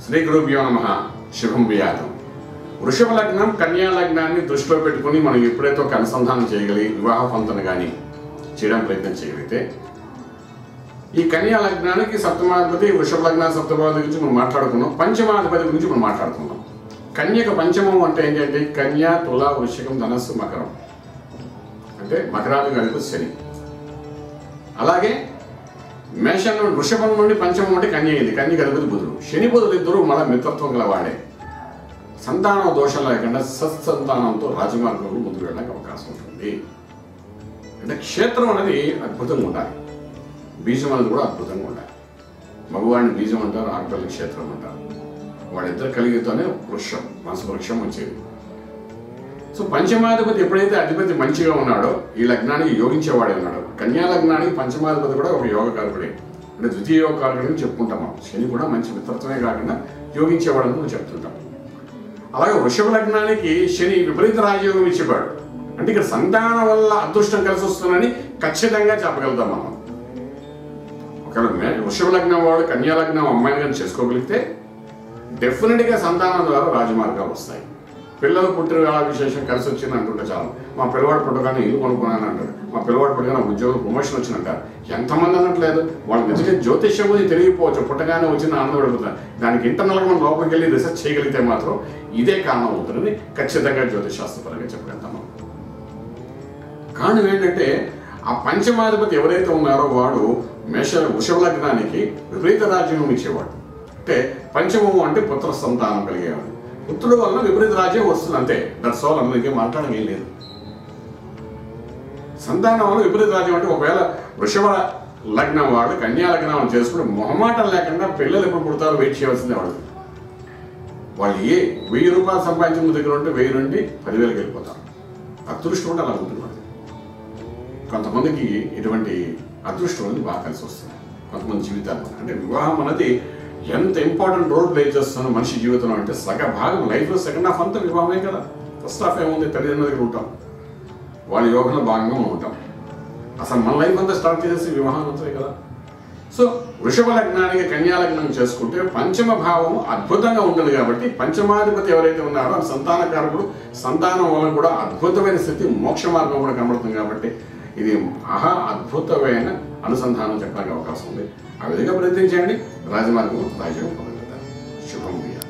శ్రీ గురుభ్యో నమ శుభం వ్యాధం వృషభ లగ్నం కన్యా లగ్నాన్ని దృష్టిలో పెట్టుకుని మనం ఎప్పుడైతే ఒక అనుసంధానం చేయగలిగి వివాహ పంతను కానీ చేయడానికి ప్రయత్నం చేయగలిగితే ఈ కన్యా లగ్నానికి సప్తమాధిపతి వృషభ లగ్న సప్తమాధిపతి గురించి మనం మాట్లాడుకున్నాం పంచమాధిపతి గురించి మనం మాట్లాడుకున్నాం కన్యక పంచమం అంటే ఏంటంటే కన్య తుల వృషికం ధనస్సు మకరం అంటే మకరానికి అధిపతి శని అలాగే మేషం నుండి వృషభం నుండి పంచమం అంటే కన్య అయింది కన్యకి అధిపతి బుధుడు శని బుధులు ఇద్దరు మళ్ళీ మిత్రత్వం గల వాడే సంతాన దోషం లేకుండా సత్సంతానంతో రాజమార్గంలో ముందుకు వెళ్ళడానికి అవకాశం ఉంటుంది అంటే క్షేత్రం అనేది అద్భుతంగా ఉండాలి బీజం అనేది కూడా అద్భుతంగా ఉండాలి మగవాడిని బీజం అంటారు ఆడపిల్లని క్షేత్రం అంటారు వాళ్ళిద్దరు కలిగితేనే వృక్షం మనసు వృక్షం వచ్చేది సో పంచమాధిపతి ఎప్పుడైతే అధిపతి మంచిగా ఉన్నాడో ఈ లగ్నానికి యోగించేవాడే ఉన్నాడు కన్యా లగ్నానికి పంచమాధిపతి కూడా ఒక యోగ కారకుడే అంటే ద్వితీయ యోగ కారకుడు అని చెప్పుకుంటాం మనం శని కూడా మంచి మిత్రత్వమే కాకుండా యోగించేవాడని మనం చెప్తుంటాం అలాగే వృషభ లగ్నానికి శని విపరీత రాజయోగం ఇచ్చేవాడు అంటే ఇక్కడ సంతానం వల్ల అదృష్టం కలిసి వస్తుందని ఖచ్చితంగా చెప్పగలుగుతాం మనం ఒకవేళ మే- వృషభ లగ్నం వాడు కన్యా లగ్నం అమ్మాయిని కానీ చేసుకోగలిగితే డెఫినెట్గా సంతానం ద్వారా రాజమార్గాలు వస్తాయి పిల్లలు పుట్టిన వేళ విశేషం కలిసి వచ్చింది అంటుంటే చాలు మా పిల్లవాడు పుట్టగానే ఇల్లు కొనుక్కున్నాను అంటారు మా పిల్లవాడు పుట్టగానే ఉద్యోగం ప్రమోషన్ వచ్చింది అంటారు ఎంతమంది అనట్లేదు వాళ్ళకి నిజంగా జ్యోతిష్యం గురించి తెలియకపోవచ్చు పుట్టగానే వచ్చిన ఆనందపడిపోతారు దానికి ఇంటర్నల్గా మనం లోపలికి వెళ్ళి రీసెర్చ్ చేయగలిగితే మాత్రం ఇదే కారణం అవుతుందని ఖచ్చితంగా జ్యోతిషాస్త్రపరంగా చెప్పగలుగుతాం మనం. కారణం ఏంటంటే ఆ పంచమాధిపతి ఎవరైతే ఉన్నారో వాడు మేష వృషభ లగ్నానికి విపరీత రాజ్యం ఇచ్చేవాడు అంటే పంచమము అంటే పుత్ర సంతానం కలిగేవాడు పుత్రుడు వలన విపరీత రాజ్యం వస్తుంది అంతే దట్స్ ఆల్ అందుకే మాట్లాడడం ఏం లేదు సంతానం వల్ల విపరీత రాజ్యం అంటే ఒకవేళ వృషభ లగ్నం వాడు కన్యా లగ్నం చేసుకుని మొహమాటం లేకుండా పిల్లలు ఎప్పుడు పుడతారో వెయిట్ చేయవలసిందే వాడు వాళ్ళు ఏ వెయ్యి రూపాయలు సంపాదించిన దగ్గర ఉంటే వెయ్యి నుండి పదివేలకు వెళ్ళిపోతారు అదృష్టం ఉంటే అలా ఉంటుంది వాళ్ళకి. కొంతమందికి ఇటువంటి అదృష్టం అనేది బాగా కలిసి వస్తుంది కొంతమంది జీవితాల్లో అంటే వివాహం అనేది ఎంత ఇంపార్టెంట్ రోల్ ప్లే చేస్తుందో మనిషి జీవితంలో అంటే సగ భాగం లైఫ్లో సెకండ్ హాఫ్ అంతా వివాహమే కదా ఫస్ట్ హాఫ్ ఏముంది తల్లిదండ్రుల దగ్గర ఉంటాం వాళ్ళ యోగంలో భాగంగా మనం ఉంటాం అసలు మన లైఫ్ అంతా స్టార్ట్ చేసేసి వివాహం అవుతుంది కదా సో వృషభ లగ్నానికి కన్యా లగ్నం చేసుకుంటే పంచమ భావము అద్భుతంగా ఉంటుంది కాబట్టి పంచమాధిపతి ఎవరైతే ఉన్నారో ఆ సంతానకారకుడు సంతానం వలన కూడా అద్భుతమైన స్థితి మోక్ష మార్గం కూడా కనబడుతుంది కాబట్టి ఇది మహా అద్భుతమైన అనుసంధానం చెప్పడానికి అవకాశం ఉంది ఆ విధంగా ప్రయత్నించండి రాజమార్గం రాజ్యం పొందగలుగుతారు శుభం ప్రియ